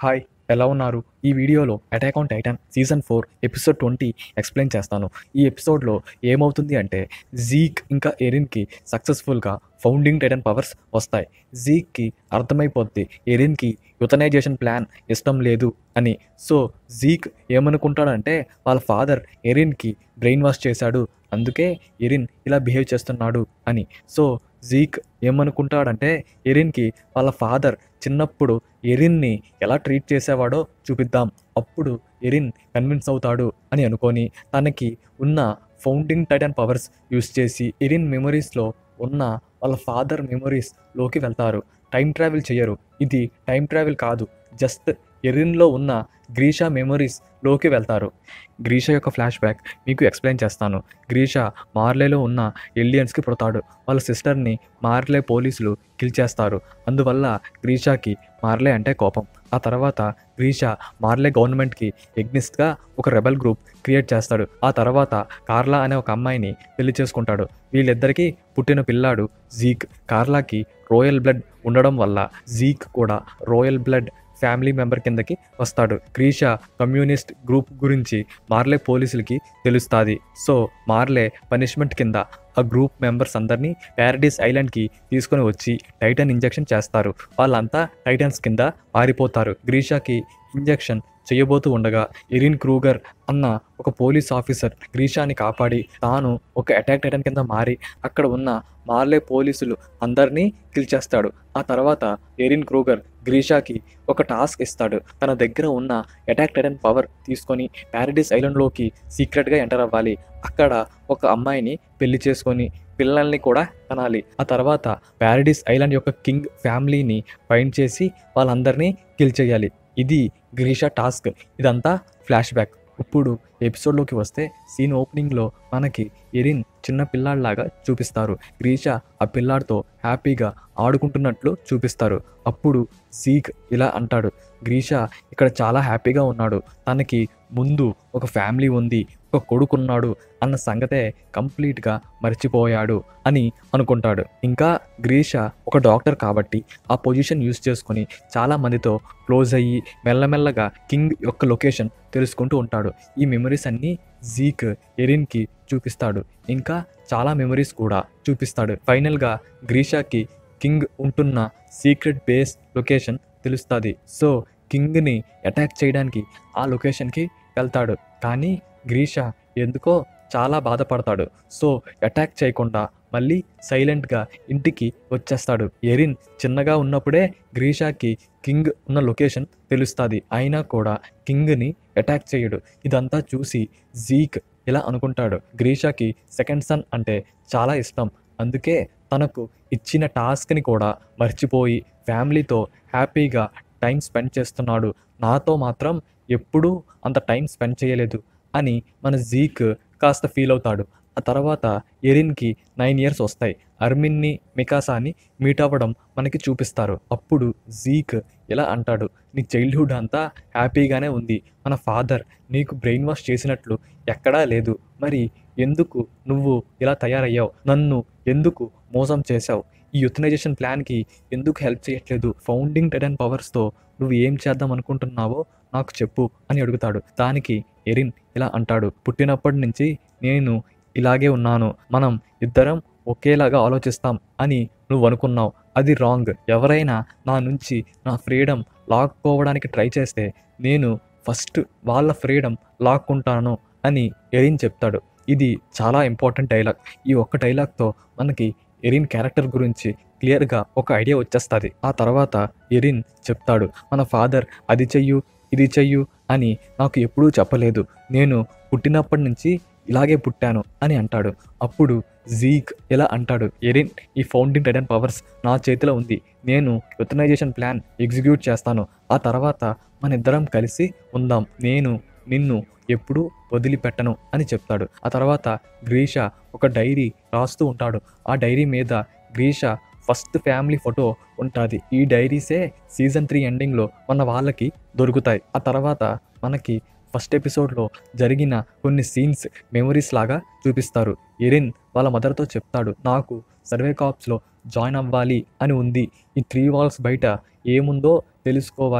hi ఎలా ఉన్నారు ఈ వీడియోలో Attack on Titan season four episode twenty explain చేస్తాను ఈ ఎపిసోడ్లో ఏమవుతుంది అంటే జీక్ ఇంకా ఎరిన్కి సక్సెస్ఫుల్గా ఫౌండింగ్ టైటన్ పవర్స్ వస్తాయి జీక్కి అర్థమైపోద్ది ఎరిన్కి యుతనైజేషన్ ప్లాన్ ఇష్టం లేదు అని సో జీక్ ఏమనుకుంటాడంటే వాళ్ళ ఫాదర్ ఎరిన్కి బ్రెయిన్ వాష్ చేశాడు అందుకే ఎరిన్ ఇలా బిహేవ్ చేస్తున్నాడు అని సో జీక్ ఏమనుకుంటాడంటే ఎరిన్కి వాళ్ళ ఫాదర్ చిన్నప్పుడు ఎరిన్ని ఎలా ట్రీట్ చేసేవాడో చూపిద్దాం అప్పుడు ఎరిన్ కన్విన్స్ అవుతాడు అని అనుకొని తనకి ఉన్న ఫౌండింగ్ టైటన్ పవర్స్ యూస్ చేసి ఎరిన్ మెమరీస్లో ఉన్న వాళ్ళ ఫాదర్ మెమరీస్లోకి వెళ్తారు టైం ట్రావెల్ చేయరు ఇది టైం ట్రావెల్ కాదు జస్ట్ ఎరిన్లో ఉన్న గ్రీషా మెమరీస్లోకి వెళ్తారు గ్రీషా యొక్క ఫ్లాష్ బ్యాక్ మీకు ఎక్స్ప్లెయిన్ చేస్తాను గ్రీషా మార్లేలో ఉన్న ఎలియన్స్కి పుడతాడు వాళ్ళ సిస్టర్ని మార్లే పోలీసులు కిల్ చేస్తారు అందువల్ల గ్రీషాకి మార్లే అంటే కోపం ఆ తర్వాత గ్రీషా మార్లే గవర్నమెంట్కి ఎగ్నిస్ట్గా ఒక రెబల్ గ్రూప్ క్రియేట్ చేస్తాడు ఆ తర్వాత కార్లా అనే ఒక అమ్మాయిని పెళ్లి చేసుకుంటాడు వీళ్ళిద్దరికీ పుట్టిన పిల్లాడు జీక్ కార్లాకి రోయల్ బ్లడ్ ఉండడం వల్ల జీక్ కూడా రోయల్ బ్లడ్ ఫ్యామిలీ మెంబర్ కిందకి వస్తాడు గ్రీషా కమ్యూనిస్ట్ గ్రూప్ గురించి మార్లే పోలీసులకి తెలుస్తుంది సో మార్లే పనిష్మెంట్ కింద ఆ గ్రూప్ మెంబర్స్ అందరినీ ప్యారడైస్ ఐలాండ్కి తీసుకొని వచ్చి టైటన్ ఇంజెక్షన్ చేస్తారు వాళ్ళంతా టైటన్స్ కింద పారిపోతారు గ్రీషాకి ఇంజెక్షన్ చేయబోతూ ఉండగా ఎరిన్ క్రూగర్ అన్న ఒక పోలీస్ ఆఫీసర్ గ్రీషాని కాపాడి తాను ఒక అటాక్ టైటన్ కింద మారి అక్కడ ఉన్న మార్లే పోలీసులు అందరినీ కిల్ చేస్తాడు ఆ తర్వాత ఎరిన్ క్రూగర్ గ్రీషాకి ఒక టాస్క్ ఇస్తాడు తన దగ్గర ఉన్న అటాక్ టైటన్ పవర్ తీసుకొని ప్యారడైస్ ఐలాండ్లోకి సీక్రెట్గా ఎంటర్ అవ్వాలి అక్కడ ఒక అమ్మాయిని పెళ్లి చేసుకొని పిల్లల్ని కూడా కనాలి ఆ తర్వాత ప్యారడైస్ ఐలాండ్ యొక్క కింగ్ ఫ్యామిలీని ఫైండ్ చేసి వాళ్ళందరినీ కిల్ చేయాలి ఇది గ్రీషా టాస్క్ ఇదంతా ఫ్లాష్ బ్యాక్ ఇప్పుడు ఎపిసోడ్లోకి వస్తే సీన్ ఓపెనింగ్లో మనకి ఎరిన్ చిన్న పిల్లాడిలాగా చూపిస్తారు గ్రీషా ఆ పిల్లాడితో హ్యాపీగా ఆడుకుంటున్నట్లు చూపిస్తారు అప్పుడు సీక్ ఇలా అంటాడు గ్రీషా ఇక్కడ చాలా హ్యాపీగా ఉన్నాడు తనకి ముందు ఒక ఫ్యామిలీ ఉంది ఒక కొడుకున్నాడు అన్న సంగతే కంప్లీట్గా మర్చిపోయాడు అని అనుకుంటాడు ఇంకా గ్రీష ఒక డాక్టర్ కాబట్టి ఆ పొజిషన్ యూస్ చేసుకొని చాలా మందితో క్లోజ్ అయ్యి మెల్లమెల్లగా కింగ్ యొక్క లొకేషన్ తెలుసుకుంటూ ఉంటాడు ఈ మెమరీస్ అన్నీ జీక్ ఎరిన్కి చూపిస్తాడు ఇంకా చాలా మెమరీస్ కూడా చూపిస్తాడు ఫైనల్గా గ్రీషాకి కింగ్ ఉంటున్న సీక్రెట్ బేస్ లొకేషన్ తెలుస్తుంది సో కింగ్ని అటాక్ చేయడానికి ఆ లొకేషన్కి వెళ్తాడు కానీ గ్రీషా ఎందుకో చాలా బాధపడతాడు సో అటాక్ చేయకుండా మళ్ళీ సైలెంట్గా ఇంటికి వచ్చేస్తాడు ఎరిన్ చిన్నగా ఉన్నప్పుడే గ్రీషాకి కింగ్ ఉన్న లొకేషన్ తెలుస్తుంది అయినా కూడా కింగ్ని అటాక్ చేయడు ఇదంతా చూసి జీక్ ఇలా అనుకుంటాడు గ్రీషాకి సెకండ్ సన్ అంటే చాలా ఇష్టం అందుకే తనకు ఇచ్చిన టాస్క్ని కూడా మర్చిపోయి ఫ్యామిలీతో హ్యాపీగా టైం స్పెండ్ చేస్తున్నాడు నాతో మాత్రం ఎప్పుడూ అంత టైం స్పెండ్ చేయలేదు అని మన జీక్ కాస్త ఫీల్ అవుతాడు ఆ తర్వాత ఎరిన్కి నైన్ ఇయర్స్ వస్తాయి అర్మిన్ని మికాసాని మీట్ అవ్వడం మనకి చూపిస్తారు అప్పుడు జీక్ ఇలా అంటాడు నీ చైల్డ్హుడ్ అంతా హ్యాపీగానే ఉంది మన ఫాదర్ నీకు బ్రెయిన్ వాష్ చేసినట్లు ఎక్కడా లేదు మరి ఎందుకు నువ్వు ఇలా తయారయ్యావు నన్ను ఎందుకు మోసం చేశావు ఈ యుథనైజేషన్ ప్లాన్కి ఎందుకు హెల్ప్ చేయట్లేదు ఫౌండింగ్ టెడన్ పవర్స్తో నువ్వు ఏం చేద్దాం అనుకుంటున్నావో నాకు చెప్పు అని అడుగుతాడు దానికి ఎరిన్ ఇలా అంటాడు పుట్టినప్పటి నుంచి నేను ఇలాగే ఉన్నాను మనం ఇద్దరం ఒకేలాగా ఆలోచిస్తాం అని నువ్వు అనుకున్నావు అది రాంగ్ ఎవరైనా నా నుంచి నా ఫ్రీడమ్ లాక్కోవడానికి ట్రై చేస్తే నేను ఫస్ట్ వాళ్ళ ఫ్రీడమ్ లాక్కుంటాను అని ఎరిన్ చెప్తాడు ఇది చాలా ఇంపార్టెంట్ డైలాగ్ ఈ ఒక్క డైలాగ్తో మనకి ఎరిన్ క్యారెక్టర్ గురించి క్లియర్గా ఒక ఐడియా వచ్చేస్తుంది ఆ తర్వాత ఎరిన్ చెప్తాడు మన ఫాదర్ అది చెయ్యు ఇది చెయ్యు అని నాకు ఎప్పుడూ చెప్పలేదు నేను పుట్టినప్పటి నుంచి ఇలాగే పుట్టాను అని అంటాడు అప్పుడు జీక్ ఇలా అంటాడు ఎరిన్ ఈ ఫౌండింగ్ టైటన్ పవర్స్ నా చేతిలో ఉంది నేను యుథనైజేషన్ ప్లాన్ ఎగ్జిక్యూట్ చేస్తాను ఆ తర్వాత మన ఇద్దరం కలిసి ఉందాం నేను నిన్ను ఎప్పుడూ వదిలిపెట్టను అని చెప్తాడు ఆ తర్వాత గ్రీష ఒక డైరీ రాస్తూ ఉంటాడు ఆ డైరీ మీద గ్రీష ఫస్ట్ ఫ్యామిలీ ఫోటో ఉంటుంది ఈ డైరీసే సీజన్ త్రీ ఎండింగ్లో మన వాళ్ళకి దొరుకుతాయి ఆ తర్వాత మనకి ఫస్ట్ ఎపిసోడ్లో జరిగిన కొన్ని సీన్స్ మెమరీస్ లాగా చూపిస్తారు ఎరిన్ వాళ్ళ మదర్తో చెప్తాడు నాకు సర్వే కాప్స్లో జాయిన్ అవ్వాలి అని ఉంది ఈ త్రీ వాల్స్ బయట ఏముందో తెలుసుకోవాలి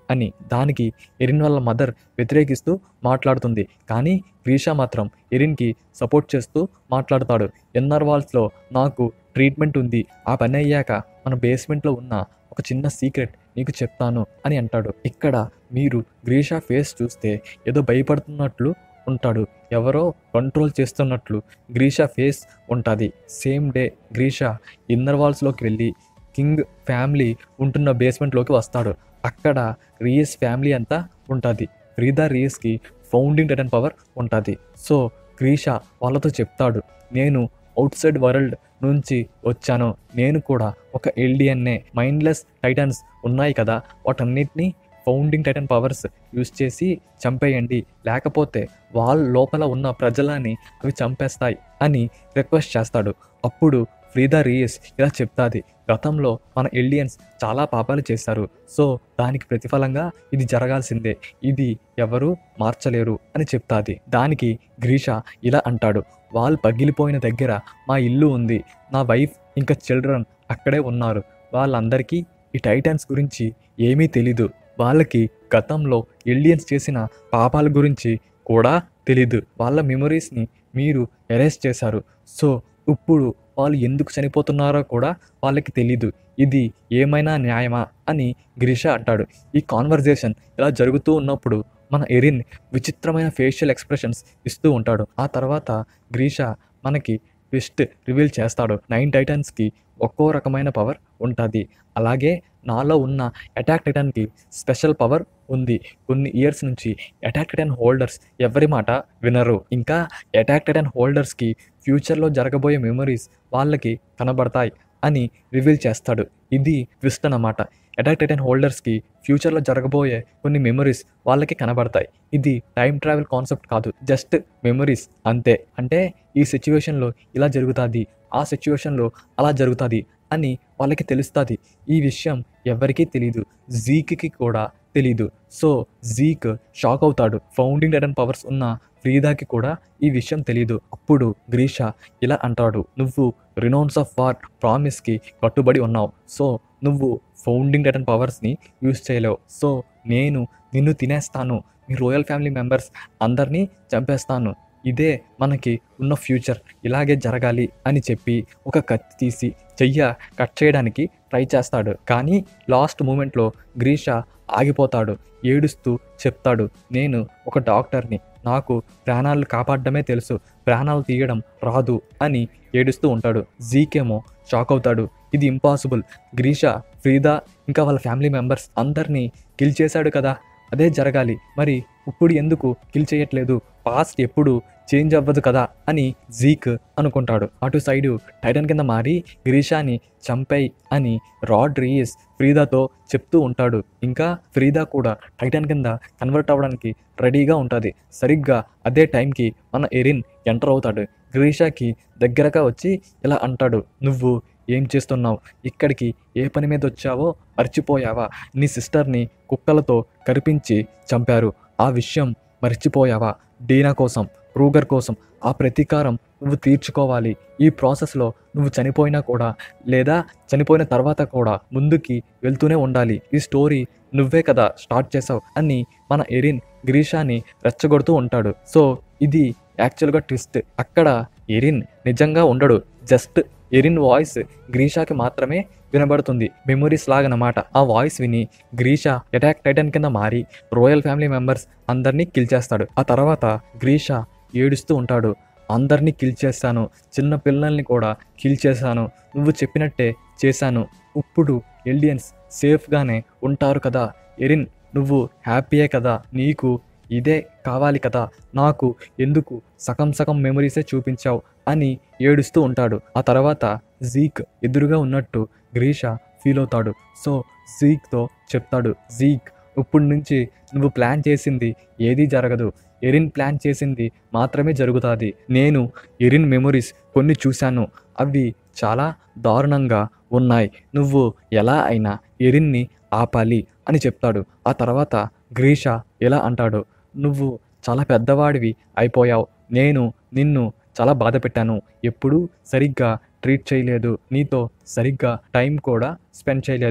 అని దానికి ఎరిన్ వాళ్ళ మదర్ వ్యతిరేకిస్తూ మాట్లాడుతుంది కానీ గ్రీషా మాత్రం ఎరిన్కి సపోర్ట్ చేస్తూ మాట్లాడతాడు ఎన్ఆర్ వాల్స్లో నాకు ట్రీట్మెంట్ ఉంది ఆ పని అయ్యాక మన బేస్మెంట్లో ఉన్న ఒక చిన్న సీక్రెట్ నీకు చెప్తాను అని అంటాడు ఇక్కడ మీరు గ్రీషా ఫేస్ చూస్తే ఏదో భయపడుతున్నట్లు ఉంటాడు ఎవరో కంట్రోల్ చేస్తున్నట్లు గ్రీషా ఫేస్ ఉంటుంది సేమ్ డే గ్రీషా ఇన్నర్ వాల్స్లోకి వెళ్ళి కింగ్ ఫ్యామిలీ ఉంటున్న బేస్మెంట్లోకి వస్తాడు అక్కడ రియస్ ఫ్యామిలీ అంతా ఉంటుంది ఫ్రీదా రియస్కి ఫౌండింగ్ టైటన్ పవర్ ఉంటుంది సో గ్రీషా వాళ్ళతో చెప్తాడు నేను అవుట్ సైడ్ వరల్డ్ నుంచి వచ్చాను నేను కూడా ఒక ఎల్డిఎన్ఏ మైండ్లెస్ టైటన్స్ ఉన్నాయి కదా వాటన్నిటిని ఫౌండింగ్ టైటన్ పవర్స్ యూస్ చేసి చంపేయండి లేకపోతే వాళ్ళ లోపల ఉన్న ప్రజలని అవి చంపేస్తాయి అని రిక్వెస్ట్ చేస్తాడు అప్పుడు ఫ్రీదా రియస్ ఇలా చెప్తాది గతంలో మన ఎల్డియన్స్ చాలా పాపాలు చేశారు సో దానికి ప్రతిఫలంగా ఇది జరగాల్సిందే ఇది ఎవరు మార్చలేరు అని చెప్తాది దానికి గ్రీషా ఇలా అంటాడు వాళ్ళు పగిలిపోయిన దగ్గర మా ఇల్లు ఉంది నా వైఫ్ ఇంకా చిల్డ్రన్ అక్కడే ఉన్నారు వాళ్ళందరికీ ఈ టైటన్స్ గురించి ఏమీ తెలీదు వాళ్ళకి గతంలో ఎలియన్స్ చేసిన పాపాల గురించి కూడా తెలీదు వాళ్ళ మెమొరీస్ని మీరు ఎరేస్ చేశారు సో ఇప్పుడు వాళ్ళు ఎందుకు చనిపోతున్నారో కూడా వాళ్ళకి తెలీదు ఇది ఏమైనా న్యాయమా అని గిరీష అంటాడు ఈ కాన్వర్జేషన్ ఇలా జరుగుతూ ఉన్నప్పుడు మన ఎరిన్ విచిత్రమైన ఫేషియల్ ఎక్స్ప్రెషన్స్ ఇస్తూ ఉంటాడు ఆ తర్వాత గ్రీష మనకి ట్విస్ట్ రివీల్ చేస్తాడు నైన్ టైటన్స్కి ఒక్కో రకమైన పవర్ ఉంటుంది అలాగే నాలో ఉన్న అటాక్ టైటన్కి స్పెషల్ పవర్ ఉంది కొన్ని ఇయర్స్ నుంచి అటాక్ టైటన్ హోల్డర్స్ ఎవరి మాట వినరు ఇంకా అటాక్ టైటన్ హోల్డర్స్కి ఫ్యూచర్లో జరగబోయే మెమరీస్ వాళ్ళకి కనబడతాయి అని రివీల్ చేస్తాడు ఇది ట్విస్ట్ అన్నమాట అటాక్ టైటన్ హోల్డర్స్కి ఫ్యూచర్లో జరగబోయే కొన్ని మెమరీస్ వాళ్ళకి కనబడతాయి ఇది టైం ట్రావెల్ కాన్సెప్ట్ కాదు జస్ట్ మెమరీస్ అంతే అంటే ఈ సిచ్యువేషన్లో ఇలా జరుగుతుంది ఆ సిచ్యువేషన్లో అలా జరుగుతుంది అని వాళ్ళకి తెలుస్తుంది ఈ విషయం ఎవరికీ తెలియదు జీక్కి కూడా తెలీదు సో జీక్ షాక్ అవుతాడు ఫౌండింగ్ టైటన్ పవర్స్ ఉన్న ఫ్రీదాకి కూడా ఈ విషయం తెలియదు అప్పుడు గ్రీష ఇలా అంటాడు నువ్వు రినౌన్స్ ఆఫ్ వార్ ప్రామిస్కి కట్టుబడి ఉన్నావు సో నువ్వు ఫౌండింగ్ టైటన్ పవర్స్ని యూజ్ చేయలేవు సో నేను నిన్ను తినేస్తాను మీ రోయల్ ఫ్యామిలీ మెంబర్స్ అందరినీ చంపేస్తాను ఇదే మనకి ఉన్న ఫ్యూచర్ ఇలాగే జరగాలి అని చెప్పి ఒక కత్తి తీసి చెయ్య కట్ చేయడానికి ట్రై చేస్తాడు కానీ లాస్ట్ మూమెంట్లో గ్రీష ఆగిపోతాడు ఏడుస్తూ చెప్తాడు నేను ఒక డాక్టర్ని నాకు ప్రాణాలు కాపాడడమే తెలుసు ప్రాణాలు తీయడం రాదు అని ఏడుస్తూ ఉంటాడు జీకేమో షాక్ అవుతాడు ఇది ఇంపాసిబుల్ గ్రీష ఫ్రీదా ఇంకా వాళ్ళ ఫ్యామిలీ మెంబర్స్ అందరినీ కిల్ చేశాడు కదా అదే జరగాలి మరి ఇప్పుడు ఎందుకు కిల్ చేయట్లేదు పాస్ట్ ఎప్పుడు చేంజ్ అవ్వదు కదా అని జీక్ అనుకుంటాడు అటు సైడు టైటన్ కింద మారి గ్రీషాని చంపేయ్ అని రాడ్ రీస్ ఫ్రీదాతో చెప్తూ ఉంటాడు ఇంకా ఫ్రీదా కూడా టైటన్ కింద కన్వర్ట్ అవ్వడానికి రెడీగా ఉంటుంది సరిగ్గా అదే టైంకి మన ఎరిన్ ఎంటర్ అవుతాడు గ్రీషాకి దగ్గరగా వచ్చి ఇలా అంటాడు నువ్వు ఏం చేస్తున్నావు ఇక్కడికి ఏ పని మీద వచ్చావో మర్చిపోయావా నీ సిస్టర్ని కుక్కలతో కరిపించి చంపారు ఆ విషయం మర్చిపోయావా డీనా కోసం క్రూగర్ కోసం ఆ ప్రతీకారం నువ్వు తీర్చుకోవాలి ఈ ప్రాసెస్లో నువ్వు చనిపోయినా కూడా లేదా చనిపోయిన తర్వాత కూడా ముందుకి వెళ్తూనే ఉండాలి ఈ స్టోరీ నువ్వే కదా స్టార్ట్ చేసావు అని మన ఎరిన్ గ్రీషాని రెచ్చగొడుతూ ఉంటాడు సో ఇది యాక్చువల్గా ట్విస్ట్ అక్కడ ఎరిన్ నిజంగా ఉండడు జస్ట్ ఎరిన్ వాయిస్ గ్రీషాకి మాత్రమే వినబడుతుంది మెమొరీస్ లాగనమాట ఆ వాయిస్ విని గ్రీషా అటాక్ టైటన్ కింద మారి రోయల్ ఫ్యామిలీ మెంబర్స్ అందరినీ కిల్ చేస్తాడు ఆ తర్వాత గ్రీషా ఏడుస్తూ ఉంటాడు అందరినీ కిల్ చేశాను చిన్న పిల్లల్ని కూడా కిల్ చేశాను నువ్వు చెప్పినట్టే చేశాను ఇప్పుడు ఎల్డియన్స్ సేఫ్గానే ఉంటారు కదా ఎరిన్ నువ్వు హ్యాపీయే కదా నీకు ఇదే కావాలి కదా నాకు ఎందుకు సగం సగం మెమరీసే చూపించావు అని ఏడుస్తూ ఉంటాడు ఆ తర్వాత జీక్ ఎదురుగా ఉన్నట్టు గ్రీష ఫీల్ అవుతాడు సో జీక్తో చెప్తాడు జీక్ ఇప్పటి నుంచి నువ్వు ప్లాన్ చేసింది ఏదీ జరగదు ఎరిన్ ప్లాన్ చేసింది మాత్రమే జరుగుతుంది నేను ఎరిన్ మెమొరీస్ కొన్ని చూశాను అవి చాలా దారుణంగా ఉన్నాయి నువ్వు ఎలా అయినా ఎరిన్ని ఆపాలి అని చెప్తాడు ఆ తర్వాత గ్రీష ఎలా అంటాడు నువ్వు చాలా పెద్దవాడివి అయిపోయావు నేను నిన్ను చాలా బాధ పెట్టాను ఎప్పుడూ సరిగ్గా ట్రీట్ చేయలేదు నీతో సరిగ్గా టైం కూడా స్పెండ్ చేయలేదు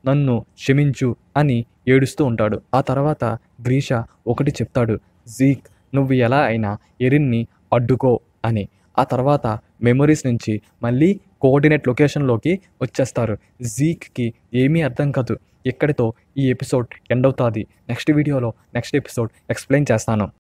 నన్ను క్షమించు అని ఏడుస్తూ ఉంటాడు ఆ తర్వాత గ్రీష ఒకటి చెప్తాడు జీక్ నువ్వు ఎలా అయినా ఎరిన్ని అడ్డుకో అని ఆ తర్వాత మెమొరీస్ నుంచి మళ్ళీ కోఆర్డినేట్ లొకేషన్లోకి వచ్చేస్తారు జీక్కి ఏమీ అర్థం కాదు ఇక్కడితో ఈ ఎపిసోడ్ ఎండ్ అవుతుంది నెక్స్ట్ వీడియోలో నెక్స్ట్ ఎపిసోడ్ ఎక్స్ప్లెయిన్ చేస్తాను